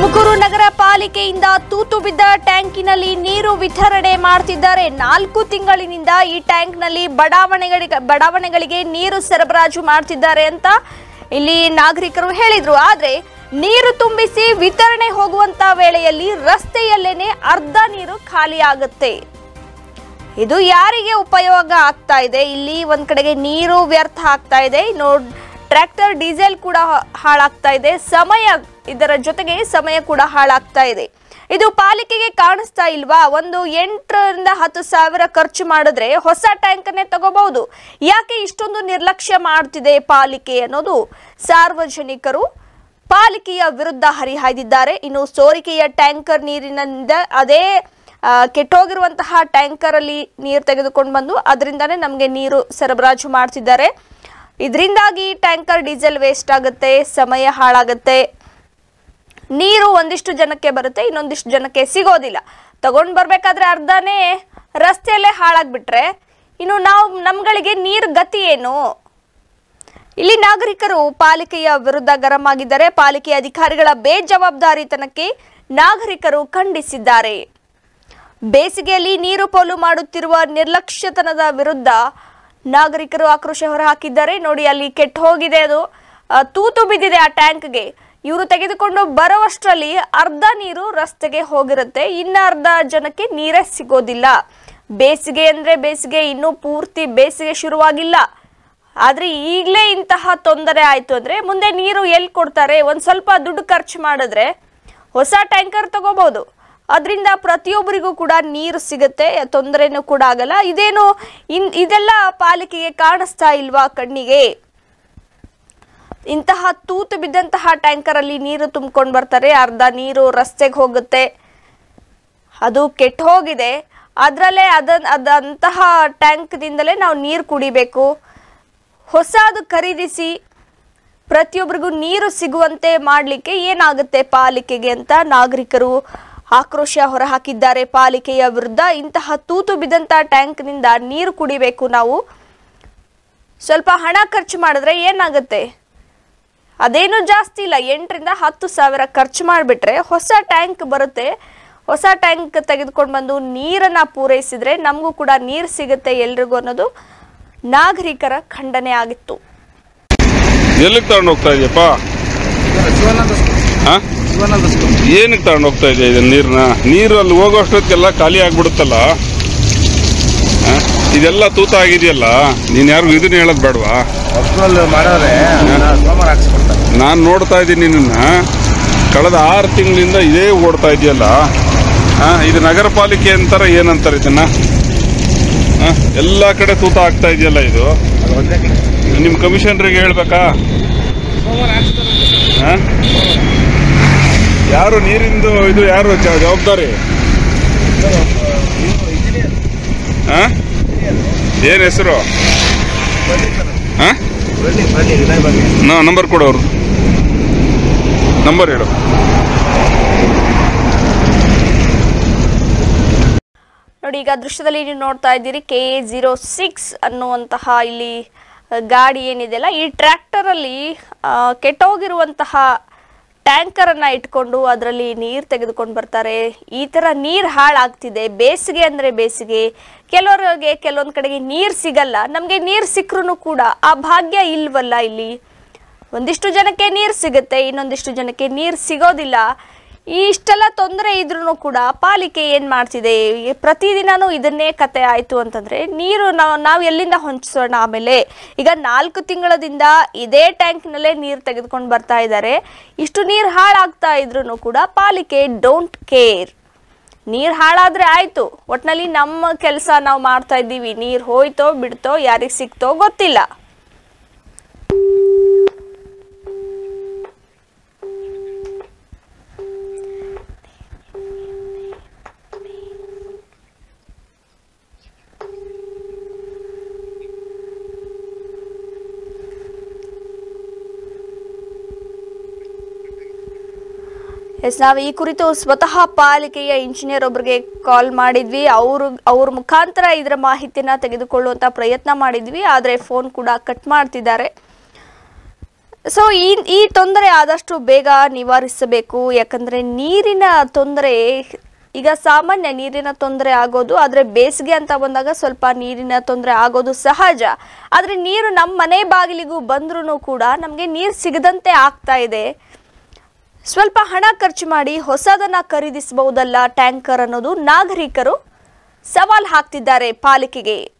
ತುಮಕೂರು ನಗರ ಪಾಲಿಕೆಯಿಂದ ತೂತು ಬಿದ್ದ ಟ್ಯಾಂಕಿನಲ್ಲಿ ನೀರು ವಿತರಣೆ ಮಾಡ್ತಿದ್ದಾರೆ ನಾಲ್ಕು ತಿಂಗಳಿನಿಂದ ಈ ಟ್ಯಾಂಕ್ನಲ್ಲಿ ಬಡಾವಣೆಗಳಿಗೆ ಬಡಾವಣೆಗಳಿಗೆ ನೀರು ಸರಬರಾಜು ಮಾಡ್ತಿದ್ದಾರೆ ಅಂತ ಇಲ್ಲಿ ನಾಗರಿಕರು ಹೇಳಿದ್ರು ಆದ್ರೆ ನೀರು ತುಂಬಿಸಿ ವಿತರಣೆ ಹೋಗುವಂತ ವೇಳೆಯಲ್ಲಿ ರಸ್ತೆಯಲ್ಲೇನೆ ಅರ್ಧ ನೀರು ಖಾಲಿ ಆಗುತ್ತೆ ಇದು ಯಾರಿಗೆ ಉಪಯೋಗ ಆಗ್ತಾ ಇದೆ ಇಲ್ಲಿ ಒಂದ್ ಕಡೆಗೆ ನೀರು ವ್ಯರ್ಥ ಆಗ್ತಾ ಇದೆ ಇನ್ನು ಟ್ರ್ಯಾಕ್ಟರ್ ಡೀಸೆಲ್ ಕೂಡ ಹಾ- ಹಾಳಾಗ್ತಾ ಇದೆ ಸಮಯ ಇದರ ಜೊತೆಗೆ ಸಮಯ ಕೂಡ ಹಾಳಾಗ್ತಾ ಇದೆ ಇದು ಪಾಲಿಕೆಗೆ ಕಾಣಿಸ್ತಾ ಇಲ್ವಾ ಒಂದು ಎಂಟರಿಂದ ಹತ್ತು ಸಾವಿರ ಖರ್ಚು ಮಾಡಿದ್ರೆ ಹೊಸ ಟ್ಯಾಂಕನ್ನೇ ತಗೋಬಹುದು ಯಾಕೆ ಇಷ್ಟೊಂದು ನಿರ್ಲಕ್ಷ್ಯ ಮಾಡ್ತಿದೆ ಪಾಲಿಕೆ ಅನ್ನೋದು ಸಾರ್ವಜನಿಕರು ಪಾಲಿಕೆಯ ವಿರುದ್ಧ ಹರಿಹಾಯ್ದಿದ್ದಾರೆ ಇನ್ನು ಸೋರಿಕೆಯ ಟ್ಯಾಂಕರ್ ನೀರಿನಿಂದ ಅದೇ ಆ, ಕೆಟ್ಟೋಗಿರುವಂತಹ ಟ್ಯಾಂಕರ್ ಅಲ್ಲಿ ನೀರು ತೆಗೆದುಕೊಂಡು ಬಂದು ಅದರಿಂದಾನೇ ನಮಗೆ ನೀರು ಸರಬರಾಜು ಮಾಡ್ತಿದ್ದಾರೆ ಇದರಿಂದಾಗಿ ಟ್ಯಾಂಕರ್ ಡೀಸೆಲ್ ವೇಸ್ಟ್ ಆಗುತ್ತೆ ಸಮಯ ಹಾಳಾಗುತ್ತೆ ನೀರು ಒಂದಿಷ್ಟು ಜನಕ್ಕೆ ಬರುತ್ತೆ ಇನ್ನೊಂದಿಷ್ಟು ಜನಕ್ಕೆ ಸಿಗೋದಿಲ್ಲ ತಗೊಂಡು ಬರಬೇಕಾದ್ರೆ ಅರ್ಧನೇ ರಸ್ತೆಯಲ್ಲೇ ಹಾಳಾಗ್ಬಿಟ್ರೆ ಇನ್ನು ನಾವು ನಮ್ಗಳಿಗೆ ನೀರು ಗತಿ ಏನು ಇಲ್ಲಿ ನಾಗರಿಕರು ಪಾಲಿಕೆಯ ವಿರುದ್ಧ ಗರಂ ಆಗಿದ್ದಾರೆ ಪಾಲಿಕೆ ಅಧಿಕಾರಿಗಳ ಬೇಜವಾಬ್ದಾರಿತನಕ್ಕೆ ನಾಗರಿಕರು ಖಂಡಿಸಿದ್ದಾರೆ ಬೇಸಿಗೆಯಲ್ಲಿ ನೀರು ಪೋಲು ಮಾಡುತ್ತಿರುವ ನಿರ್ಲಕ್ಷ್ಯತನದ ವಿರುದ್ಧ ನಾಗರಿಕರು ಆಕ್ರೋಶ ಹೊರಹಾಕಿದ್ದಾರೆ ನೋಡಿ ಅಲ್ಲಿ ಕೆಟ್ಟ ಹೋಗಿದೆ ಅದು ಆ, ತೂತು ಬಿದ್ದಿದೆ ಆ ಟ್ಯಾಂಕ್ಗೆ ಇವರು ತೆಗೆದುಕೊಂಡು ಬರುವಷ್ಟರಲ್ಲಿ ಅರ್ಧ ನೀರು ರಸ್ತೆಗೆ ಹೋಗಿರುತ್ತೆ ಇನ್ನ ಅರ್ಧ ಜನಕ್ಕೆ ನೀರೇ ಸಿಗೋದಿಲ್ಲ ಬೇಸಿಗೆ ಅಂದ್ರೆ ಬೇಸಿಗೆ ಇನ್ನೂ ಪೂರ್ತಿ ಬೇಸಿಗೆ ಶುರುವಾಗಿಲ್ಲ ಆದ್ರೆ ಈಗಲೇ ಇಂತಹ ತೊಂದರೆ ಆಯ್ತು ಅಂದ್ರೆ ಮುಂದೆ ನೀರು ಎಲ್ಲಿ ಕೊಡ್ತಾರೆ ಒಂದ್ ಸ್ವಲ್ಪ ದುಡ್ಡು ಖರ್ಚು ಮಾಡಿದ್ರೆ ಹೊಸ ಟ್ಯಾಂಕರ್ ತಗೋಬಹುದು ಅದರಿಂದ ಪ್ರತಿಯೊಬ್ಬರಿಗೂ ಕೂಡ ನೀರು ಸಿಗುತ್ತೆ ತೊಂದರೆನೂ ಕೂಡ ಆಗಲ್ಲ ಇದೇನು ಇನ್ ಇದೆಲ್ಲ ಪಾಲಿಕೆಗೆ ಕಾಣಿಸ್ತಾ ಇಲ್ವಾ ಕಣ್ಣಿಗೆ ಇಂತಹ ತೂತು ಬಿದ್ದಂತಹ ಟ್ಯಾಂಕರ್ ಅಲ್ಲಿ ನೀರು ತುಂಬ್ಕೊಂಡು ಬರ್ತಾರೆ ಅರ್ಧ ನೀರು ರಸ್ತೆಗೆ ಹೋಗುತ್ತೆ ಅದು ಕೆಟ್ಟ ಹೋಗಿದೆ ಅದರಲ್ಲೇ ಅದನ್ ಅದಂತಹ ಟ್ಯಾಂಕ್ದಿಂದಲೇ ನಾವು ನೀರು ಕುಡಿಬೇಕು ಹೊಸದು ಖರೀದಿಸಿ ಪ್ರತಿಯೊಬ್ಬರಿಗೂ ನೀರು ಸಿಗುವಂತೆ ಮಾಡಲಿಕ್ಕೆ ಏನಾಗುತ್ತೆ ಪಾಲಿಕೆಗೆ ಅಂತ ನಾಗರಿಕರು ಆಕ್ರೋಶ ಹೊರಹಾಕಿದ್ದಾರೆ ಪಾಲಿಕೆಯ ವಿರುದ್ಧ ಇಂತಹ ತೂತು ಬಿದ್ದಂತ ಟ್ಯಾಂಕ್ನಿಂದ ನೀರು ಕುಡಿಬೇಕು ನಾವು ಸ್ವಲ್ಪ ಹಣ ಖರ್ಚು ಮಾಡಿದ್ರೆ ಏನಾಗುತ್ತೆ ಅದೇನು ಜಾಸ್ತಿ ಇಲ್ಲ ಎಂಟರಿಂದ ಹತ್ತು ಸಾವಿರ ಖರ್ಚು ಮಾಡಿಬಿಟ್ರೆ ಹೊಸ ಟ್ಯಾಂಕ್ ಬರುತ್ತೆ ಹೊಸ ಟ್ಯಾಂಕ್ ತೆಗೆದುಕೊಂಡು ಬಂದು ನೀರನ್ನ ಪೂರೈಸಿದ್ರೆ ನಮಗೂ ಕೂಡ ನೀರು ಸಿಗುತ್ತೆ ಎಲ್ರಿಗೂ ಅನ್ನೋದು ನಾಗರಿಕರ ಖಂಡನೆ ಆಗಿತ್ತು ಎಲ್ಲಿಗೆ ತಗೊಂಡು ಹೋಗ್ತಾ ಇದೆಯಪ್ಪ ಹಾ ಏನಕ್ಕೆ ತಗೊಂಡು ಹೋಗ್ತಾ ಇದೆಯಾ ಇದನ್ನ ನೀರನ್ನ ನೀರು ಅಲ್ಲಿ ಹೋಗೋಷ್ಟೊತ್ತಿಗೆಲ್ಲ ಖಾಲಿ ಆಗ್ಬಿಡುತ್ತಲ್ಲ ಹಾ? ಇದೆಲ್ಲ ತೂತ ಆಗಿದೆಯಲ್ಲ ನೀನು ಯಾರಿಗೂ ಇದನ್ನ ಹೇಳೋದು ಬೇಡವಾ ಅಪ್ರೂವಲ್ ಮಾಡೋರೆ ಸೋಮವಾರ ಹಾಕ್ಸ್ಕೊಡ್ತಾರೆ ನಾನು ನೋಡ್ತಾ ಇದ್ದೀನಿ ನಿನ್ನ ಕಳೆದ ಆರು ತಿಂಗಳಿಂದ ಇದೇ ಓಡ್ತಾ ಇದೆಯಲ್ಲ ಹಾ ಇದು ನಗರ ಪಾಲಿಕೆ ಅಂತಾರೆ ಏನಂತಾರೆ ಇದನ್ನ ಹಾ? ಎಲ್ಲ ಕಡೆ ತೂತ ಆಗ್ತಾ ಇದೆಯಲ್ಲ ಇದು ಅದು ಒಂದೇ ಕಡೆ ನಿಮ್ಮ ಕಮಿಷನರಿಗೆ ಹೇಳ್ಬೇಕಾ ಸೋಮವಾರ ಹಾಕ್ಸ್ತಾರೆ ಹಾ? ಯಾರು ನೀರಿಂದು ಇದು ಯಾರು ಜ- ಜವಾಬ್ದಾರಿ ಹಾ? ಏನ್ ಹೆಸರು ಹಾ ಬನ್ನಿ ಬನ್ನಿ ವಿನಯ್ ಬನ್ನಿ ನಾ ನಂಬರ್ ಕೊಡು ಅವ್ರದ್ದು ನಂಬರ್ ಹೇಳು ನೋಡಿ ಈಗ ದೃಶ್ಯದಲ್ಲಿ ನೀವು ನೋಡ್ತಾ ಇದ್ದೀರಿ ಕೆ ಎ ಜೀರೋ ಸಿಕ್ಸ್ ಅನ್ನುವಂತಹ ಇಲ್ಲಿ ಆ, ಗಾಡಿ ಏನಿದೆಯಲ್ಲ ಈ ಟ್ರ್ಯಾಕ್ಟರ್ ಅಲ್ಲಿ ಆ, ಕೆಟ್ಟೋಗಿರುವಂತಹ ಟ್ಯಾಂಕರ್ ಅನ್ನ ಇಟ್ಕೊಂಡು ಅದರಲ್ಲಿ ನೀರು ತೆಗೆದುಕೊಂಡು ಬರ್ತಾರೆ ಈ ತರ ನೀರು ಹಾಳಾಗ್ತಿದೆ ಬೇಸಿಗೆ ಅಂದ್ರೆ ಬೇಸಿಗೆ ಕೆಲವರಿಗೆ ಕೆಲವೊಂದ್ ಕಡೆಗೆ ನೀರು ಸಿಗಲ್ಲ ನಮಗೆ ನೀರು ಸಿಕ್ಕರೂ ಕೂಡ ಆ ಭಾಗ್ಯ ಇಲ್ವಲ್ಲ ಇಲ್ಲಿ ಒಂದಿಷ್ಟು ಜನಕ್ಕೆ ನೀರು ಸಿಗುತ್ತೆ ಇನ್ನೊಂದಿಷ್ಟು ಜನಕ್ಕೆ ನೀರು ಸಿಗೋದಿಲ್ಲ ಈ ಇಷ್ಟೆಲ್ಲ ತೊಂದರೆ ಇದ್ರೂ ಕೂಡ ಪಾಲಿಕೆ ಏನು ಮಾಡ್ತಿದೆ ಈ ಪ್ರತಿದಿನನೂ ಇದನ್ನೇ ಕತೆ ಆಯಿತು ಅಂತಂದರೆ ನೀರು ನಾವು ನಾವು ಎಲ್ಲಿಂದ ಹೊಂಚಿಸೋಣ ಆಮೇಲೆ ಈಗ ನಾಲ್ಕು ತಿಂಗಳದಿಂದ ಇದೇ ಟ್ಯಾಂಕ್ನಲ್ಲೇ ನೀರು ತೆಗೆದುಕೊಂಡು ಬರ್ತಾ ಇದ್ದಾರೆ ಇಷ್ಟು ನೀರು ಹಾಳಾಗ್ತಾ ಇದ್ರೂ ಕೂಡ ಪಾಲಿಕೆ ಡೋಂಟ್ ಕೇರ್ ನೀರು ಹಾಳಾದ್ರೆ ಆಯ್ತು ಒಟ್ನಲ್ಲಿ ನಮ್ಮ ಕೆಲಸ ನಾವು ಮಾಡ್ತಾ ಇದ್ದೀವಿ ನೀರು ಹೋಯ್ತೋ ಬಿಡ್ತೋ ಯಾರಿಗೆ ಸಿಕ್ತೋ ಗೊತ್ತಿಲ್ಲ ಎಸ್ ನಾವು ಈ ಕುರಿತು ಸ್ವತಃ ಪಾಲಿಕೆಯ ಇಂಜಿನಿಯರ್ ಒಬ್ಬರಿಗೆ ಕಾಲ್ ಮಾಡಿದ್ವಿ ಅವರು ಅವ್ರ ಮುಖಾಂತರ ಇದರ ಮಾಹಿತಿಯನ್ನ ತೆಗೆದುಕೊಳ್ಳುವಂತ ಪ್ರಯತ್ನ ಮಾಡಿದ್ವಿ ಆದರೆ ಫೋನ್ ಕೂಡ ಕಟ್ ಮಾಡ್ತಿದ್ದಾರೆ ಸೊ ಈ ಈ ತೊಂದರೆ ಆದಷ್ಟು ಬೇಗ ನಿವಾರಿಸಬೇಕು ಯಾಕಂದ್ರೆ ನೀರಿನ ತೊಂದರೆ ಈಗ ಸಾಮಾನ್ಯ ನೀರಿನ ತೊಂದರೆ ಆಗೋದು ಆದರೆ ಬೇಸಿಗೆ ಅಂತ ಬಂದಾಗ ಸ್ವಲ್ಪ ನೀರಿನ ತೊಂದರೆ ಆಗೋದು ಸಹಜ ಆದರೆ ನೀರು ನಮ್ಮ ಮನೆ ಬಾಗಿಲಿಗೂ ಬಂದ್ರೂ ಕೂಡ ನಮಗೆ ನೀರು ಸಿಗದಂತೆ ಆಗ್ತಾ ಇದೆ ಸ್ವಲ್ಪ ಹಣ ಖರ್ಚು ಮಾಡಿ ಹೊಸದನ್ನ ಖರೀದಿಸಬಹುದಲ್ಲ ಟ್ಯಾಂಕರ್ ಅನ್ನೋದು ನಾಗರಿಕರು ಸವಾಲ್ ಹಾಕ್ತಿದ್ದಾರೆ ಪಾಲಿಕೆಗೆ